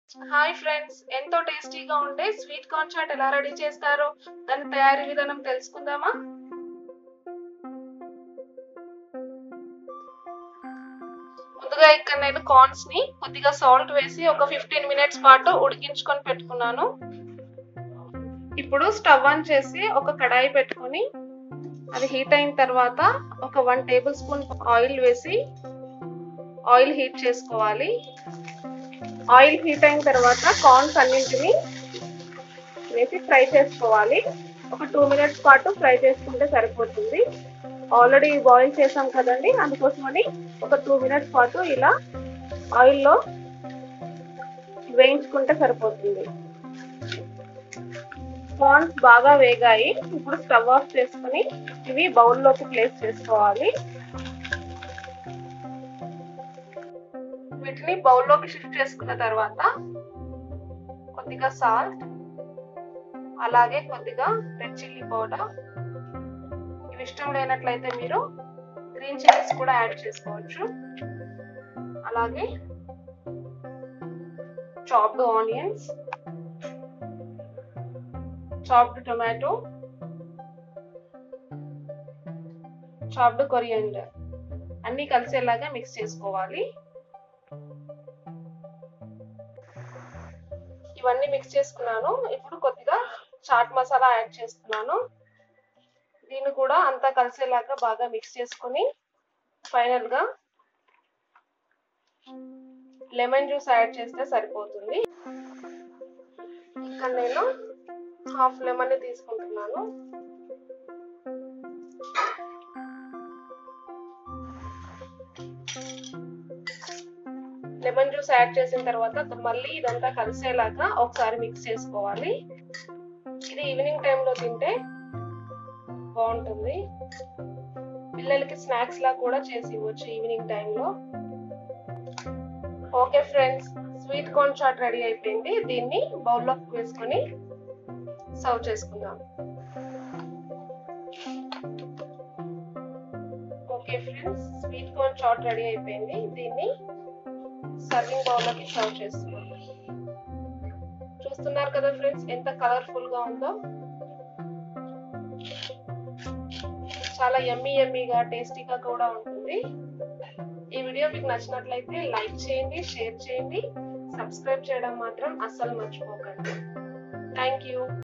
hi friends ఎంతో టేస్టీగా ఉండే స్వీట్ కార్న్ చాట్ ఎలా రెడీ చేస్తారో దాని తయారీ విధానం తెలుసుకుందామా ముందుగా ఇక్కడ నేను కార్న్స్ ని కొద్దిగా సాల్ట్ వేసి ఒక ఫిఫ్టీన్ మినిట్స్ పాటు ఉడికించుకొని పెట్టుకున్నాను ఇప్పుడు స్టవ్ ఆన్ చేసి ఒక కడాయి పెట్టుకొని అది హీట్ అయిన తర్వాత ఒక వన్ టేబుల్ స్పూన్ ఆయిల్ వేసి ఆయిల్ హీట్ చేసుకోవాలి ఆయిల్ హీట్ అయిన తర్వాత కార్న్స్ అన్నింటిని వేసి ఫ్రై చేసుకోవాలి ఒక టూ మినిట్స్ పాటు ఫ్రై చేసుకుంటే సరిపోతుంది ఆల్రెడీ బాయిల్ చేసాం కదండి అందుకోసమని ఒక టూ మినిట్స్ పాటు ఇలా ఆయిల్లో వేయించుకుంటే సరిపోతుంది కార్న్స్ బాగా వేగాయి ఇప్పుడు స్టవ్ ఆఫ్ చేసుకుని ఇవి బౌల్లోకి ప్లేస్ చేసుకోవాలి వీటిని బౌల్లోకి షిఫ్ట్ చేసుకున్న తర్వాత కొద్దిగా సాల్ట్ అలాగే కొద్దిగా రెడ్ చిల్లీ పౌడర్ ఇవి ఇష్టం లేనట్లయితే మీరు గ్రీన్ చిల్లీస్ కూడా యాడ్ చేసుకోవచ్చు అలాగే chopped onions chopped tomato chopped coriander అన్ని కలిసేలాగా మిక్స్ చేసుకోవాలి ఇవన్నీ మిక్స్ చేసుకున్నాను ఇప్పుడు కొద్దిగా చాట్ మసాలా యాడ్ చేస్తున్నాను దీన్ని కూడా అంతా కలిసేలాగా బాగా మిక్స్ చేసుకొని ఫైనల్గా లెమన్ జ్యూస్ యాడ్ చేస్తే సరిపోతుంది ఇక్కడ నేను హాఫ్ లెమన్ తీసుకుంటున్నాను లెమన్ జ్యూస్ యాడ్ చేసిన తర్వాత మళ్ళీ ఇదంతా కలిసేలాగా ఒకసారి మిక్స్ చేసుకోవాలి ఇది ఈవినింగ్ టైంలో తింటే బాగుంటుంది పిల్లలకి స్నాక్స్ లా కూడా చేసి ఇవ్వచ్చు ఈవినింగ్ టైంలో okay friends sweet corn chaat ready అయిపోయింది దీన్ని బౌల్లోకి వేసుకొని సర్వ్ చేసుకుందాం okay friends sweet corn chaat ready అయిపోయింది దీన్ని సర్వింగ్ బౌల్లోకి సర్వ్ చేస్తున్నాం చూస్తున్నారు కదా ఫ్రెండ్స్ ఎంత కలర్ఫుల్ గా ఉందో చాలా ఎమ్మీ ఎమ్మీగా టేస్టీగా కూడా ఉంటుంది ఈ వీడియో మీకు నచ్చినట్లయితే లైక్ చేయండి షేర్ చేయండి సబ్స్క్రైబ్ చేయడం మాత్రం అస్సలు మర్చిపోకండి థ్యాంక్ యూ